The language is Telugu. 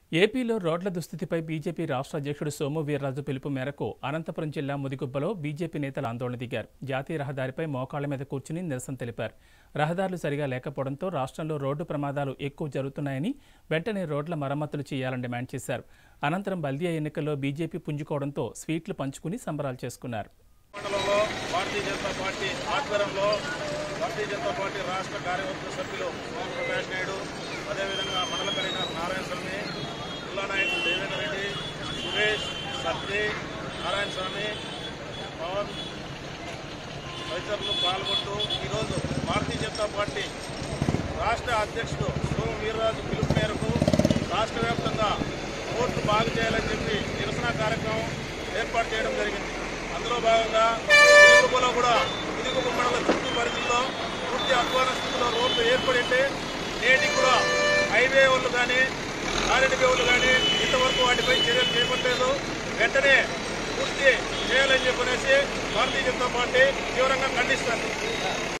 ఏపీలో రోడ్ల దుస్థితిపై బీజేపీ రాష్ట్ర అధ్యక్షుడు సోము వీర్రాజు పిలుపు మేరకు అనంతపురం జిల్లా ముదిగుబ్బలో బీజేపీ నేతలు ఆందోళన దిగారు జాతీయ రహదారిపై మోకాళ్ల మీద కూర్చుని నిరసన తెలిపారు రహదారులు సరిగా లేకపోవడంతో రాష్ట్రంలో రోడ్డు ప్రమాదాలు ఎక్కువ జరుగుతున్నాయని వెంటనే రోడ్ల మరమ్మతులు చేయాలని డిమాండ్ చేశారు అనంతరం బల్దియా ఎన్నికల్లో బీజేపీ పుంజుకోవడంతో స్వీట్లు పంచుకుని సంబరాలు చేసుకున్నారు మండలంలో భారతీయ జనతా పార్టీ ఆధ్వర్యంలో భారతీయ జనతా పార్టీ రాష్ట్ర కార్యవర్గ సభ్యులు సోమ ప్రకాష్ నాయుడు అదేవిధంగా మండల కన్వీనర్ నారాయణ స్వామి జిల్లా నాయకులు దేవేందర్ రెడ్డి సురేష్ సత్తి నారాయణ స్వామి పవన్ తదితరులు పాల్గొంటూ ఈరోజు భారతీయ జనతా పార్టీ రాష్ట్ర అధ్యక్షుడు సోమ వీర్రాజు పిలుపు మేరకు రాష్ట్ర వ్యాప్తంగా ఓట్లు బాగు చేయాలని చెప్పి నిరసన కార్యక్రమం ఏర్పాటు చేయడం జరిగింది అందులో భాగంగా ఇరుగుబలో కూడా ఇరుగుబ మండల చుట్టూ పరిధిలో పూర్తి అధ్వాన స్థితిలో రోడ్లు ఏర్పడింటే నేటికి కూడా హైవే వాళ్ళు కానీ ఆర్ఎండ్బీ వాళ్ళు కానీ ఇంతవరకు వాటిపై చర్యలు చేపట్టలేదు వెంటనే పూర్తి చేయాలని చెప్పనేసి భారతీయ జనతా పార్టీ తీవ్రంగా ఖండిస్తుంది